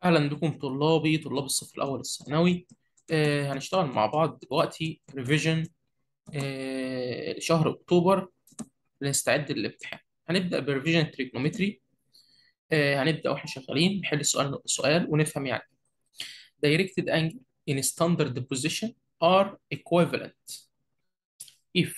أهلا بكم طلابي طلاب الصف الأول الثانوي آه هنشتغل مع بعض دلوقتي ريفيجن آه لشهر أكتوبر لنستعد للامتحان هنبدأ بريفيجن تريجنومتري آه هنبدأ وإحنا شغالين نحل السؤال السؤال ونفهم يعني directed angle in standard position are equivalent if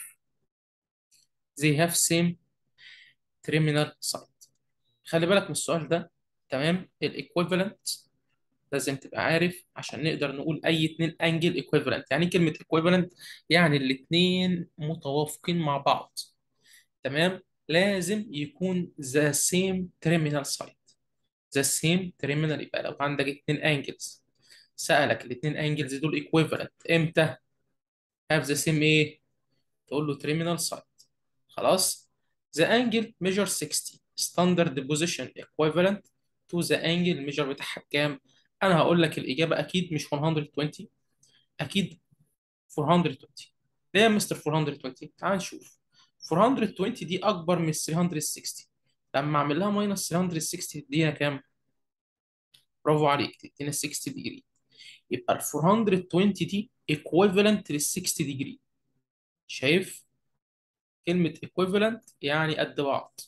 they have same terminal side خلي بالك من السؤال ده تمام الايكويفالنت لازم تبقى عارف عشان نقدر نقول اي اتنين انجل ايكويفالنت يعني إيه كلمه ايكويفالنت يعني الاتنين متوافقين مع بعض تمام لازم يكون ذا سيم تيرمينال سايد ذا سيم تيرمينال يبقى لو عندك اتنين انجلز سألك الاتنين انجلز دول ايكويفالنت امتى have the same ايه تقول له terminal side خلاص the angle measure 60 standard position equivalent to the angle measure بتاعها بكام انا هقول لك الاجابه اكيد مش 120 اكيد 420 ليه يا مستر 420 تعال نشوف 420 دي اكبر من 360 لما اعمل لها ماينس 360 تدينا كام برافو عليك تدينا 60 ديجري يبقى ال 420 دي equivalent لل 60 ديجري شايف كلمة equivalent يعني قد بعض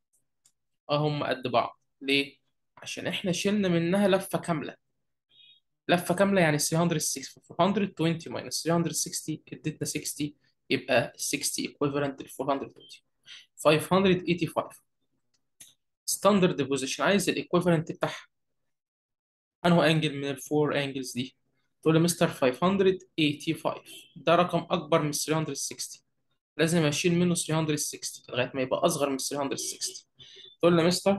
اه هم قد بعض ليه؟ عشان احنا شلنا منها لفة كاملة لفة كاملة يعني 360 420 minus 360 ادتنا 60 يبقى 60 equivalent ل 420 585 ستاندرد بوزيشن عايز الايكويفالنت بتاعها انه انجل من الفور انجلز دي تقول لي مستر 585 ده رقم اكبر من 360 لازم اشيل منه 360 لغايه ما يبقى اصغر من 360 تقول لي مستر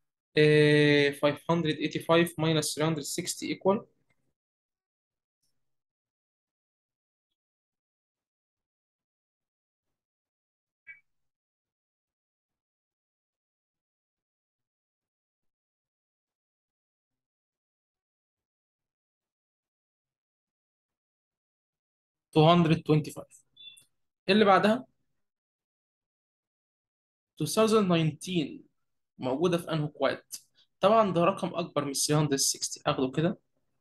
إيه 585 minus 360 equal two hundred twenty-five اللي بعدها 2019 موجودة في انه كواد طبعا ده رقم اكبر من 360 اخده كده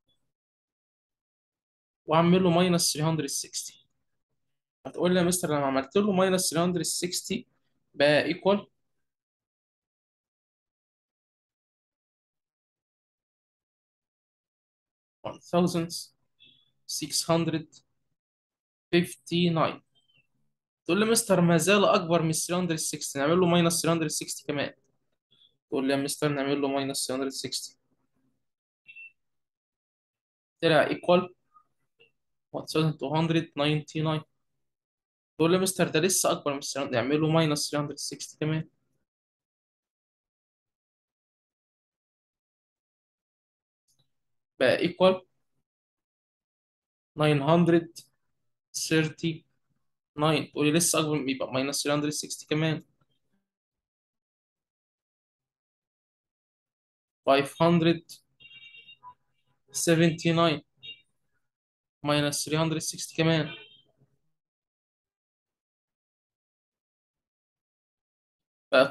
واعمل له ماينس 360 هتقول لي يا مستر لما عملت له ماينس 360 بقى ايكوال one thousand six hundred fifty nine تقول لي مستر ما زال اكبر من 360 نعمل له ماينس 360 كمان تقول لي يا مستر نعمل له ماينس 360 طلع ايكوال 1299 تقول لي مستر ده لسه اكبر من 300 نعمل له ماينس 360 كمان بقى ايكوال 939 تقول لي لسه اكبر من يبقى ماينس 360 كمان 579 ماينس 360 كمان بقى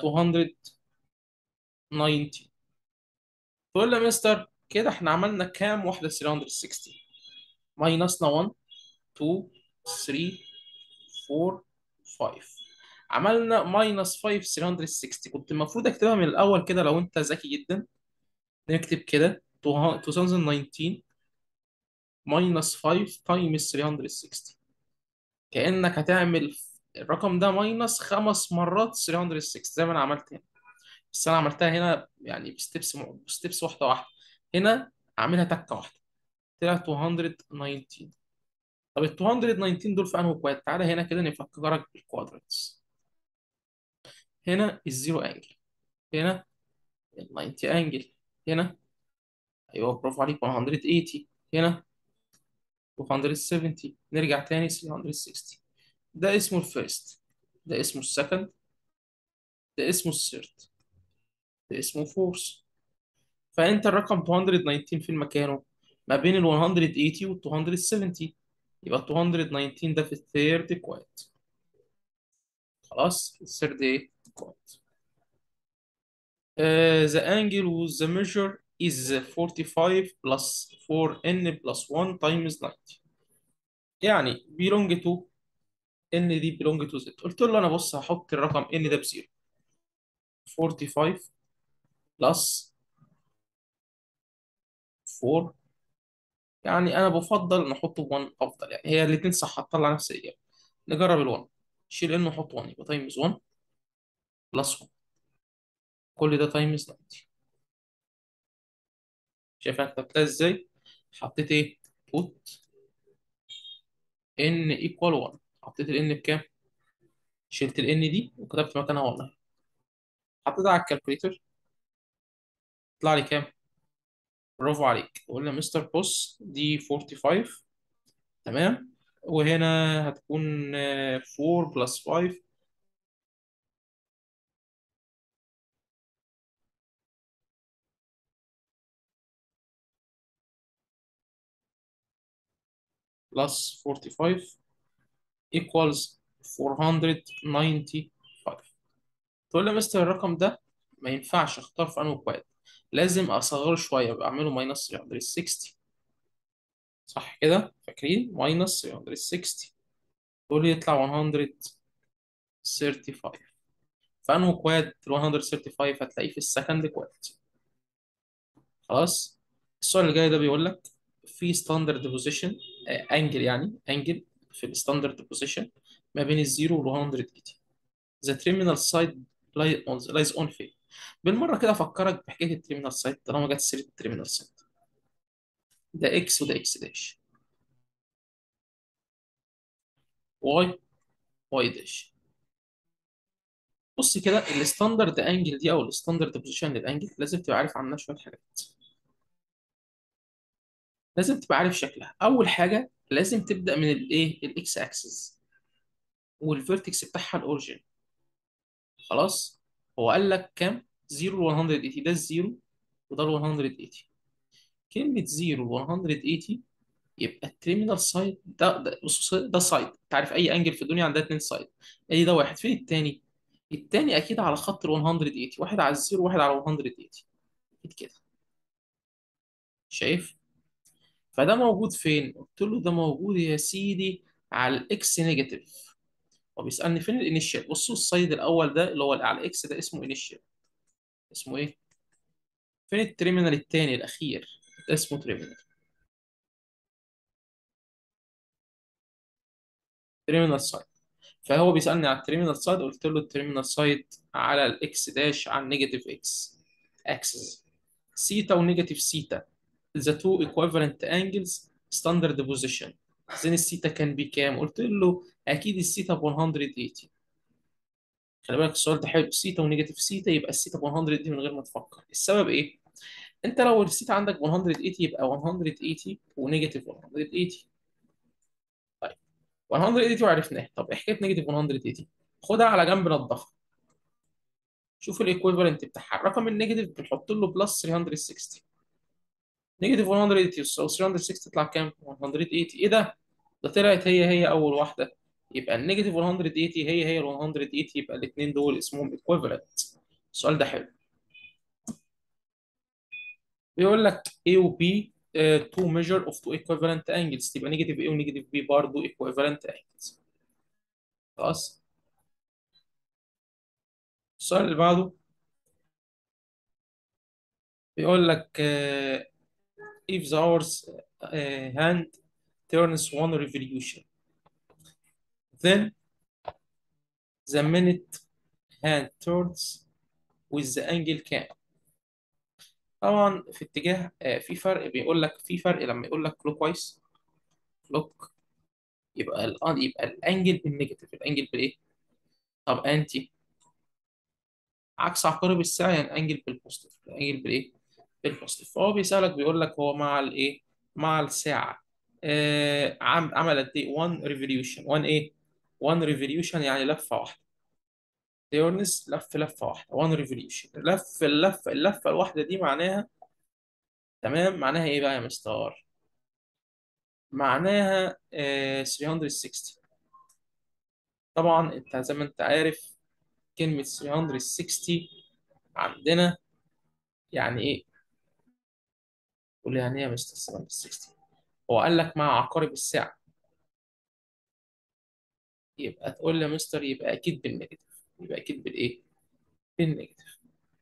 290 تقول لي يا مستر كده احنا عملنا كام واحدة 360 ماينسنا 1 2 3 4 5 عملنا ماينس 5 360 كنت المفروض اكتبها من الاول كده لو انت ذكي جدا نكتب كده 2019 ماينس 5 تايمز 360 كأنك هتعمل الرقم ده ماينس خمس مرات 360 زي ما انا عملت هنا بس انا عملتها هنا يعني بستبس بستبس واحده واحده هنا عاملها تكه واحده طلع 219 طب ال 219 دول في انهي كواد تعالى هنا كده نفكرك بالكوادراتس هنا الزيرو انجل هنا ال 90 انجل هنا ايوه برافو عليك 180 هنا 270 نرجع تاني 360 ده اسمه الفيرست ده اسمه السكند ده اسمه الثيرد ده اسمه فورث فانت الرقم 219 في مكانه ما بين ال 180 وال 270 يبقى 219 ده في الثيرد كواد خلاص الثيرد ايه كواد uh, the angle with the measure is 45 plus 4n plus 1 times 90 يعني belong to n دي belong to z قلت له انا بص هحط الرقم n ده بزيرو 45 plus 4 يعني انا بفضل نحطه 1 افضل يعني هي الاثنين صح هتطلع نفس الاجابه نجرب ال 1 شيل n وحط 1 يبقى تايمز 1 بلس 1 كل ده تايمز 90 شايف انا كتبتها ازاي حطيت ايه put n equal 1 حطيت ال n بكام شلت ال n دي وكتبت مكانها 1 حطيتها على الكالكوليتر طلع لي كام برافو عليك قلنا مستر بوس دي 45 تمام وهنا هتكون آه، 4 بلس 5 بلس 45 equals 495 تقول لي يا مستر الرقم ده ما ينفعش اختار في انه كواد لازم اصغره شويه بعمله ماينس 360 صح كده فاكرين ماينس 360 تقول لي يطلع 135 فانه كواد ال 135 هتلاقيه في السكند كواد خلاص السؤال اللي جاي ده بيقول لك في ستاندرد بوزيشن انجل يعني انجل في الستاندرد بوزيشن ما بين الزيرو وال 180 ذا تيرمينال سايد لايز اون فين بالمره كده افكرك بحكايه التيرمينال سايد طالما جت سيره التيرمينال سايد ده اكس وده اكس داش واي واي داش بص كده الستاندرد انجل دي او الستاندرد بوزيشن للانجل لازم تبقى عارف عنها شويه حاجات لازم تبقى عارف شكلها اول حاجه لازم تبدا من الايه الاكس اكسس والفيرتكس بتاعها الاوريجن خلاص هو قال لك كام 0 ل 180 ده الزيرو وده ال 180 كلمه 0 ل 180 يبقى الترمينال سايد ده ده بص ده سايد انت عارف اي انجل في الدنيا عندها اتنين سايد ادي ده واحد فين التاني التاني اكيد على خط ال 180 واحد على الزيرو وواحد على 180 اكيد كده شايف فده موجود فين قلت له ده موجود يا سيدي على الاكس نيجاتيف وبيسالني فين الانيشال بصوا السايد الاول ده اللي هو على الاكس ده اسمه انيشال اسمه ايه فين الترمينال التاني الاخير ده اسمه ترمينال ترمينال سايد فهو بيسالني على الترمينال سايد قلت له الترمينال سايد على الاكس داش على النيجاتيف اكس اكسس سيتا ونيجاتيف سيتا the two equivalent angles standard position then السيتا كان بكام قلت له اكيد السيتا ب 180 خلي بالك السؤال ده حلو سيتا ونيجاتيف سيتا يبقى السيتا ب 180 من غير ما تفكر السبب ايه انت لو السيتا عندك ب 180 يبقى 180 ونيجاتيف 180 طيب 180 وعرفناه طب ايه حكايه نيجاتيف 180 خدها على جنب نضفها شوف الايكويفالنت بتاعها الرقم النيجاتيف بنحط له بلس 360 نيجاتيف 180 او 360 تطلع كام 180 ايه ده ده طلعت هي هي اول واحده يبقى النيجاتيف 180 هي هي ال 180 يبقى الاثنين دول اسمهم ايكويفالنت السؤال ده حلو بيقول لك A و B uh, two measure of two equivalent angles تبقى نيجاتيف A ونيجاتيف B برضه equivalent angles خلاص السؤال اللي بعده بيقول لك uh, if the hour's uh, hand turns one revolution then the minute hand turns with the angle كام طبعا في اتجاه آه، في فرق بيقول لك في فرق لما يقول لك كلوك وايز كلوك يبقى ال يبقى الانجل بالنيجاتيف الانجل بالايه طب انتي عكس عقارب الساعه يعني الانجل بالبوزيتيف الانجل بالايه بالبوزيتيف فهو بيسالك بيقول لك هو مع الايه مع الساعه آه عم عمل قد ايه 1 ريفوليوشن 1 ايه 1 ريفوليوشن يعني لفه واحده تيرنس لف لفه واحده 1 ريفوليوشن لف اللفه اللفه الواحده دي معناها تمام معناها ايه بقى يا مستر معناها آه 360 طبعا انت زي ما انت عارف كلمة 360 عندنا يعني ايه تقول لي يعني ايه يا مستر 760 هو قال لك مع عقارب الساعة يبقى تقول لي يا مستر يبقى اكيد بالنيجاتيف يبقى اكيد بالايه بالنيجاتيف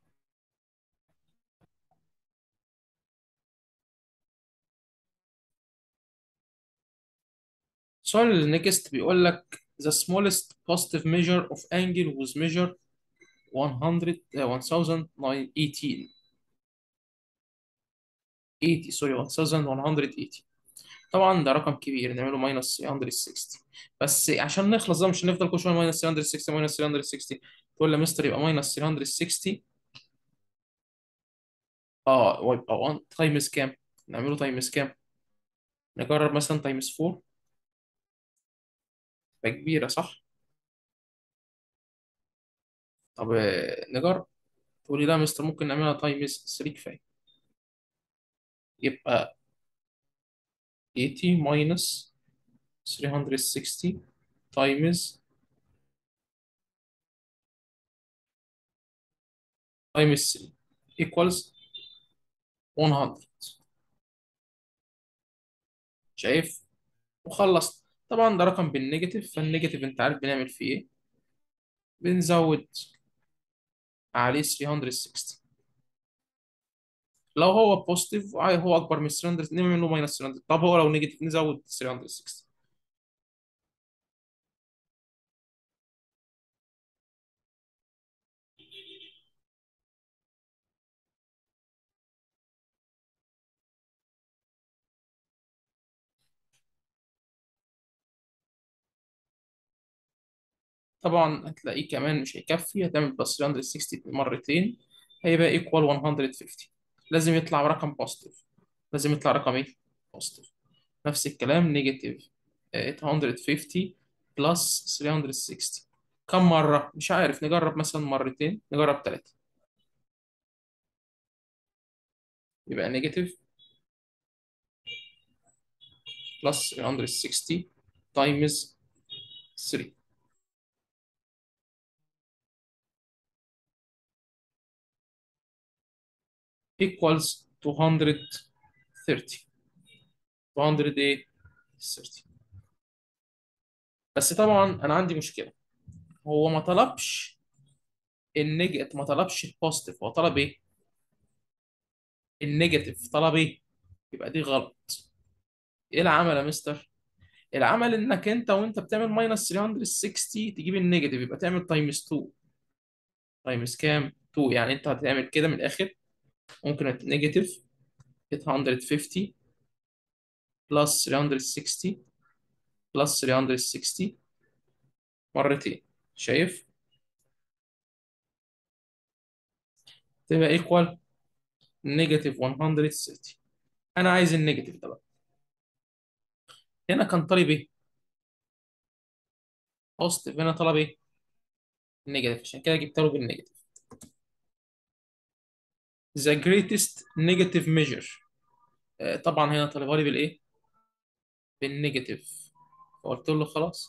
السؤال اللي نيكست بيقول لك the smallest positive measure of angle was measured 100 uh, 1018 80 سوري 1180 طبعا ده رقم كبير نعمله ماينس 360 بس عشان نخلص ده مش هنفضل كل شويه ماينس 360 ماينس 360 تقول لي يا مستر يبقى ماينس 360 اه ويبقى 1 تايمز كام؟ نعمله تايمز كام؟ نجرب مثلا تايمز 4 تبقى كبيره صح؟ طب آه، نجرب تقول لي لا يا مستر ممكن نعملها تايمز 3 كفايه يبقى 80 ماينس 360 تايمز تايمز 3 equals 100 شايف وخلصت طبعا ده رقم بالنيجاتيف فالنيجاتيف انت عارف بنعمل فيه ايه بنزود عليه 360 لو هو بوزيتيف هو اكبر من 300 نعمل له ماينس 300 طب هو لو نيجاتيف نزود 360 طبعا هتلاقيه كمان مش هيكفي هتعمل بلس 360 مرتين هيبقى ايكوال 150 لازم يطلع رقم بوزيتيف لازم يطلع رقم ايه بوزيتيف نفس الكلام نيجاتيف 850 بلس 360 كم مرة مش عارف نجرب مثلا مرتين نجرب ثلاثة يبقى نيجاتيف بلس 360 تايمز 3 equals 230 200 ايه 30 بس طبعا انا عندي مشكلة هو ما طلبش النيجاتيف ما طلبش البوزيتيف هو طلب ايه النيجاتيف طلب ايه يبقى دي غلط ايه العمل يا مستر العمل انك انت وانت بتعمل ماينس 360 تجيب النيجاتيف يبقى تعمل تايمز 2 تايمز كام 2 يعني انت هتعمل كده من الاخر ممكن نيجاتيف 850 بلس 360 بلس 360 مرتين شايف تبقى ايكوال نيجاتيف 130 انا عايز النيجاتيف ده بقى هنا كان طالب ايه بوزيتيف هنا طلب ايه نيجاتيف عشان كده جبت له بالنيجاتيف the greatest negative measure آه، طبعا هنا طالبها لي بالايه بالنيجاتيف فقلت له خلاص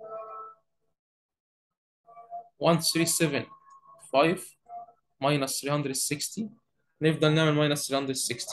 1375 minus 360 نفضل نعمل minus 360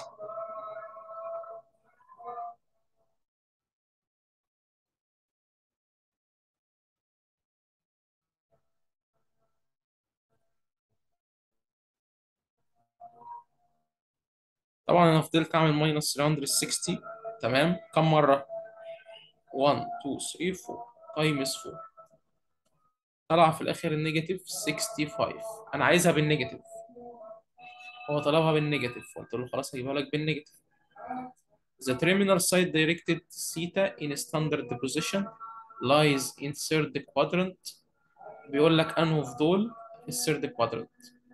طبعا انا فضلت اعمل minus 360 تمام كم مرة 1 2 3 4 تايمز 4 طلع في الاخر النيجاتيف 65 انا عايزها بالنيجاتيف هو طلبها بالنيجاتيف قلت له خلاص هجيبها لك بالنيجاتيف The terminal side directed theta in standard position lies in third quadrant بيقول لك انه في دول في الثيرد كوادرنت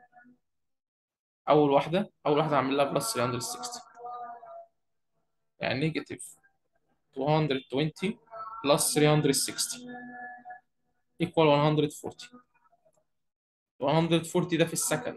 اول واحده اول واحده هعمل لها بلس 360 يعني نيجاتيف 220 بلس 360 equal 140 140 ده في السكند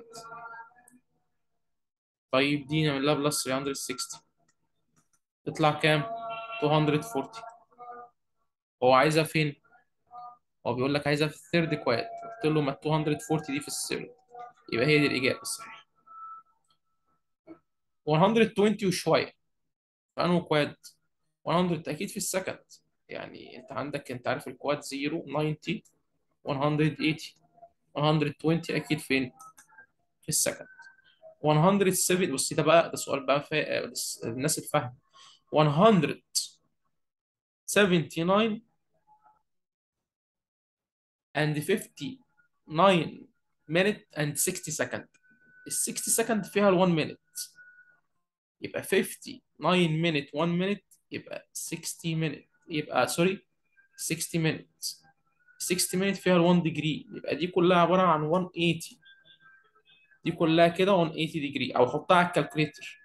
طيب دي نعمل لها بلس 360 تطلع كام 240 هو عايزها فين هو بيقول لك عايزها في الثيرد كواد قلت له ما 240 دي في الثيرد يبقى هي دي الاجابه الصحيحه 120 وشويه فانه كواد 100 اكيد في السكند يعني انت عندك انت عارف الكواد 0 90 180 120 اكيد فين في السكند 107 بص ده بقى ده سؤال بقى فا... الناس الفاهمه 179 and 59 minute and 60 second ال 60 second فيها ال 1 minute يبقى 59 minute 1 minute يبقى 60 minute يبقى سوري 60 minutes 60 minute فيها ال 1 degree يبقى دي كلها عبارة عن 180 دي كلها كده 180 degree او حطها على الكالكوليتر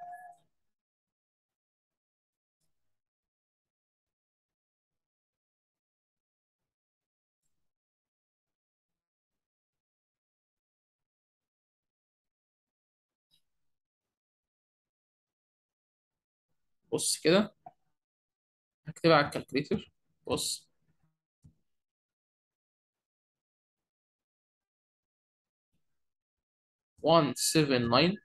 بص كده هكتبها على الكالكوليتر بص one seven nine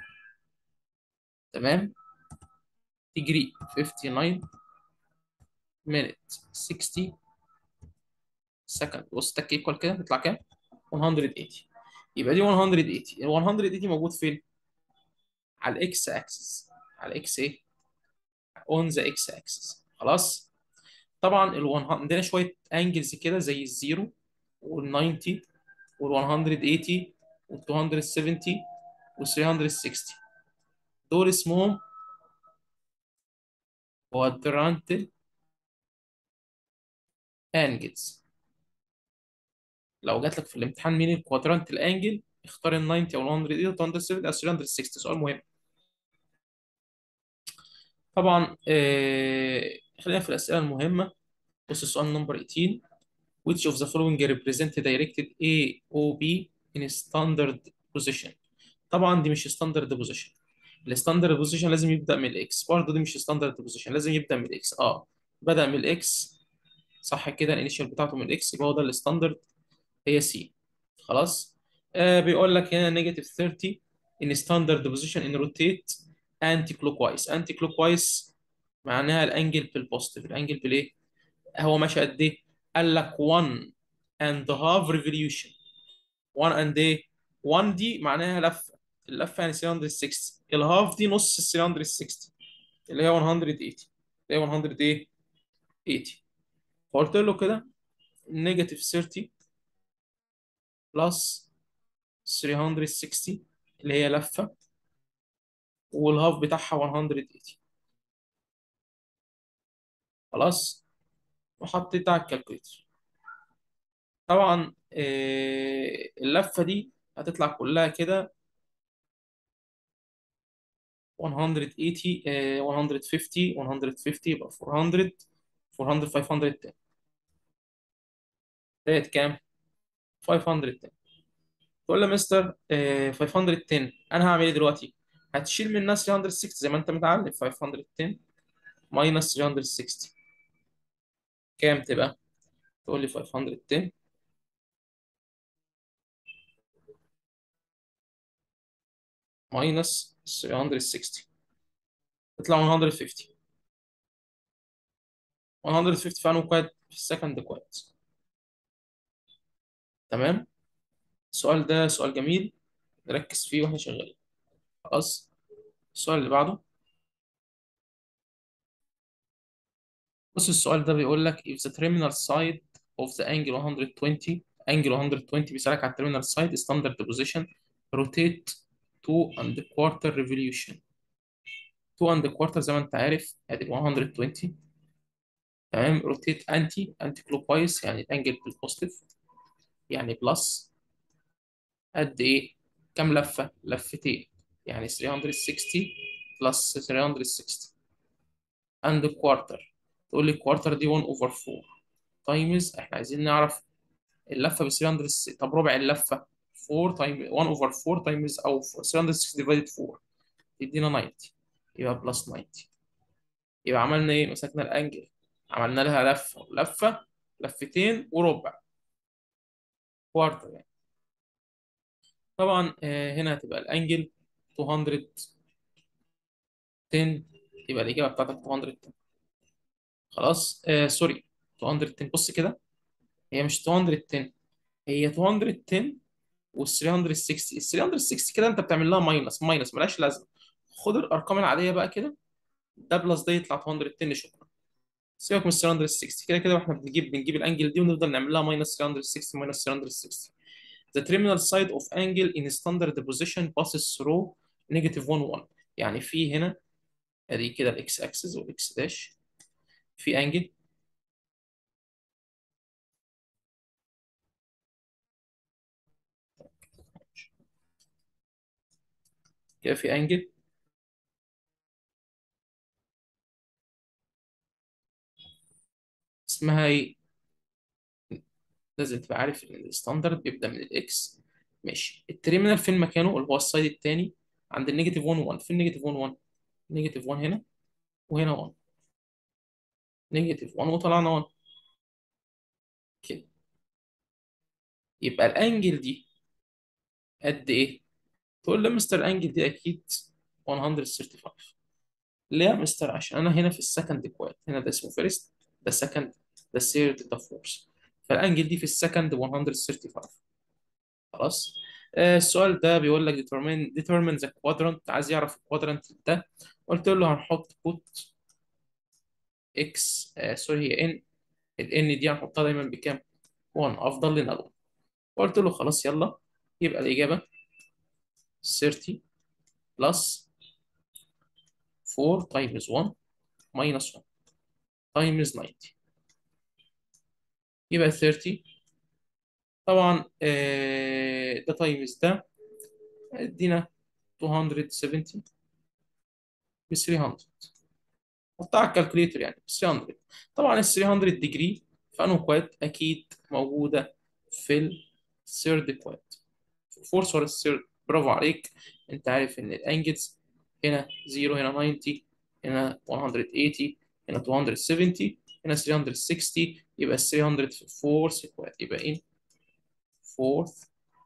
تمام degree 59 minute 60 second بص تك ايكوال كده تطلع كام 180 يبقى دي 180 ال 180 موجود فين على الاكس اكسس على الاكس ايه اون ذا اكس اكسس خلاص طبعا ال 100 عندنا شويه انجلز كده زي الزيرو وال 90 وال 180 وال 270 وال 360 دول اسمهم quadrantal angles لو جات لك في الامتحان مين الكوادرانت الانجل اختار ال 90 او ال 180 او 270 او 360 سؤال مهم طبعا آه خلينا في الاسئله المهمه بص السؤال نمبر 18 which of the following represent directed A O B in standard position طبعا دي مش ستاندرد بوزيشن الستاندرد بوزيشن لازم يبدا من الاكس برضه دي مش ستاندرد بوزيشن لازم يبدا من الاكس اه بدا من الاكس صح كده الانيشال بتاعته من الاكس يبقى هو ده الستاندرد هي سي خلاص آه بيقول لك هنا نيجاتيف 30 ان ستاندرد بوزيشن ان روتيت انتي كلوك وايز انتي كلوك وايز معناها الانجل بالبوزيتيف الانجل بالايه هو ماشي قد ايه قال لك 1 اند هاف ريفوليوشن 1 اند ايه 1 دي معناها لفه اللفه يعني 360 الهاف دي نص ال 360 اللي هي 180 اللي هي 100 ايه 80 فقلت له كده نيجاتيف 30 بلس 360 اللي هي لفه والهاف بتاعها 180 خلاص وحطيتها على الكالكوليتر طبعا آه، اللفه دي هتطلع كلها كده 180 آه، 150 150 يبقى 400 400 510 ديت كام 510 تقول لي مستر آه، 510 انا هعمل ايه دلوقتي هتشيل منها 360 زي ما انت متعلم 510 ماينس 360 كام تبقى تقول لي 510 ماينس 360 تطلع 150 150 فعلا كويت في السكند كويت تمام السؤال ده سؤال جميل نركز فيه واحنا شغالين خلاص السؤال اللي بعده بص السؤال ده بيقول لك if the terminal side of the angle 120 angle 120 بيسألك على التيرمينال سايد standard position rotate 2 and quarter revolution 2 and quarter زي ما انت عارف ادي 120 تمام روتيت انتي انتي كلوكوايز يعني الانجل بالبوزيتيف يعني بلس قد ايه كام لفه لفتين يعني 360 بلس 360 اند كوارتر تقول لي الكوارتر دي 1 اوفر 4 تايمز احنا عايزين نعرف اللفه ب 360 طب ربع اللفه 4 تايم 1 اوفر 4 تايمز او 360 ديفايدد 4 يدينا 90 يبقى بلس 90 يبقى عملنا ايه مسكنا الانجل عملنا لها لفه لفه لفتين وربع كوارتر يعني طبعا آه، هنا هتبقى الانجل 200 10 يبقى الإجابة بتاعتك 210 خلاص آه سوري 210 بص كده هي مش 210 هي 210 وال 360 ال 360 كده انت بتعمل لها ماينس ماينس ملهاش لازمه خد الارقام العاديه بقى كده ده بلس ده يطلع 210 شكرا سيبك من 360 كده كده واحنا بنجيب بنجيب الانجل دي ونفضل نعمل لها ماينس 360 ماينس 360 The terminal side of angle in standard position passes through negative 1 1 يعني في هنا ادي كده الاكس اكسس والاكس داش في انجل كده في انجل اسمها ايه لازم تبقى عارف ان الستاندرد بيبدا من الاكس ماشي الترمينال فين مكانه اللي هو السايد الثاني عند النيجاتيف 1 1 فين نيجاتيف 1 1 نيجاتيف 1 هنا وهنا 1 نيجاتيف 1 وطلعنا 1 كده يبقى الانجل دي قد ايه تقول لي مستر الانجل دي اكيد 135 ليه يا مستر عشان انا هنا في السكند كواد هنا ده اسمه فيرست ده سكند ده ثيرد ده فورث فالانجل دي في السكند 135 خلاص آه السؤال ده بيقول لك determine determine the quadrant عايز يعرف الكوادرانت ده قلت له هنحط put x آه سوري هي n ال n دي هنحطها دايما بكام 1 افضل لنا 1 قلت له خلاص يلا يبقى الاجابه 30 plus 4 times 1 minus 1 times 90 يبقى 30 طبعا آه ده تايمز ده ادينا 270 ب 300 حطها على الكالكوليتر يعني ب 300 طبعا ال 300 ديجري في انه كواد اكيد موجوده في الثيرد كواد فورس ولا الثيرد برافو عليك انت عارف ان الانجلز هنا 0 هنا 90 هنا 180 هنا 270 هنا 360 يبقى ال 300 في الفورث كواد يبقى ان fourth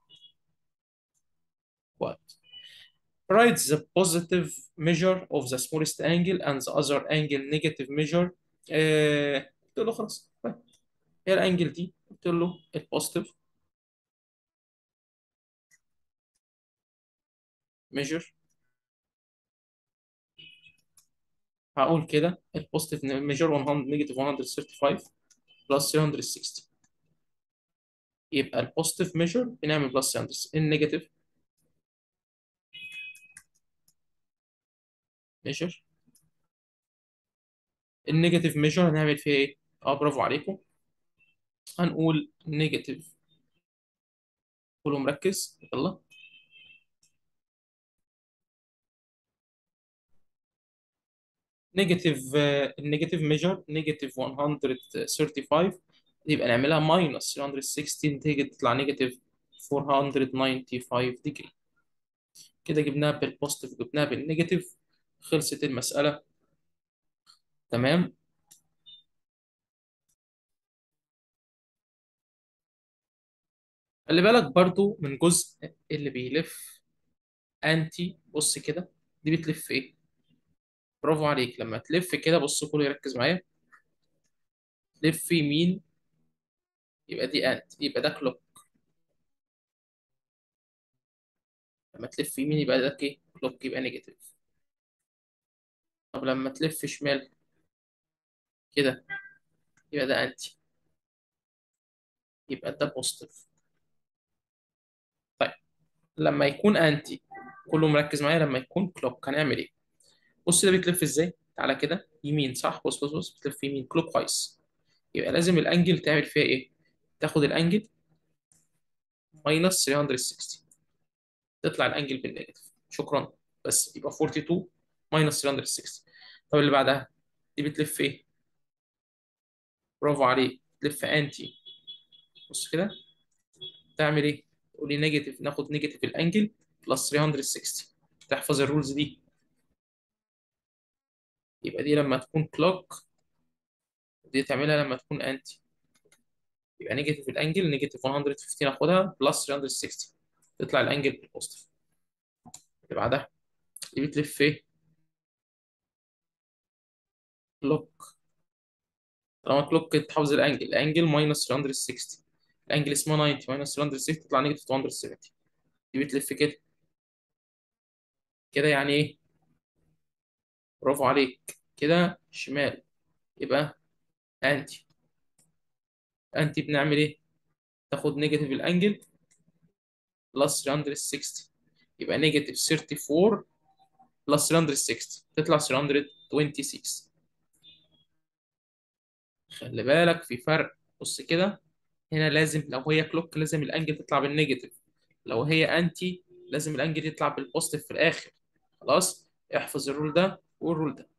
quad. Write the positive measure of the smallest angle and the other angle negative measure. آه، قلت له خلاص طيب. هي الانجل دي قلت له البوزيتيف measure هقول كده البوزيتيف measure 100 نيجاتيف 135 بلس 360 يبقى البوزيتيف measure بنعمل بلس 360 النيجاتيف measure النيجاتيف measure هنعمل فيها ايه؟ اه برافو عليكم هنقول نيجاتيف كله مركز يلا نيجاتيف النيجاتيف ميجر نيجاتيف 135 يبقى نعملها ماينس 360 تيجي تطلع نيجاتيف 495 ديجري كده جبناها بالبوزيتيف جبناها بالنيجاتيف خلصت المسألة تمام خلي بالك برضو من جزء اللي بيلف انتي بص كده دي بتلف ايه برافو عليك لما تلف كده بص كله يركز معايا لف يمين يبقى دي انت يبقى ده كلوك لما تلف يمين يبقى ده ايه كلوك يبقى نيجاتيف طب لما تلف شمال كده يبقى ده انتي يبقى ده بوزيتيف طيب لما يكون انتي كله مركز معايا لما يكون كلوك هنعمل ايه بص ده بيتلف ازاي تعالى كده يمين صح بص بص بص بتلف يمين كلوك كويس يبقى لازم الانجل تعمل فيها ايه تاخد الانجل ماينس 360 تطلع الانجل بالنيجاتيف شكرا بس يبقى 42 ماينس 360 طب اللي بعدها دي بتلف ايه برافو عليك تلف انتي بص كده تعمل ايه تقول لي نيجاتيف ناخد نيجاتيف الانجل بلس 360 تحفظ الرولز دي يبقى دي لما تكون كلوك دي تعملها لما تكون انتي يبقى نيجاتيف الانجل نيجاتيف 115 اخدها بلس 360 تطلع الانجل بالبوزيتيف اللي بعدها دي بتلف ايه كلوك طالما كلوك تحافظ الانجل الانجل ماينس 360 الانجل اسمها 90 ماينس 360 تطلع نيجاتيف 270 دي بتلف كده كده يعني ايه برافو عليك كده شمال يبقى انتي انتي بنعمل ايه تاخد نيجاتيف الانجل بلس 360 يبقى نيجاتيف 34 بلس 360 تطلع 326 خلي بالك في فرق بص كده هنا لازم لو هي كلوك لازم الانجل تطلع بالنيجاتيف لو هي انتي لازم الانجل يطلع بالبوزيتيف في الاخر خلاص احفظ الرول ده والرول ده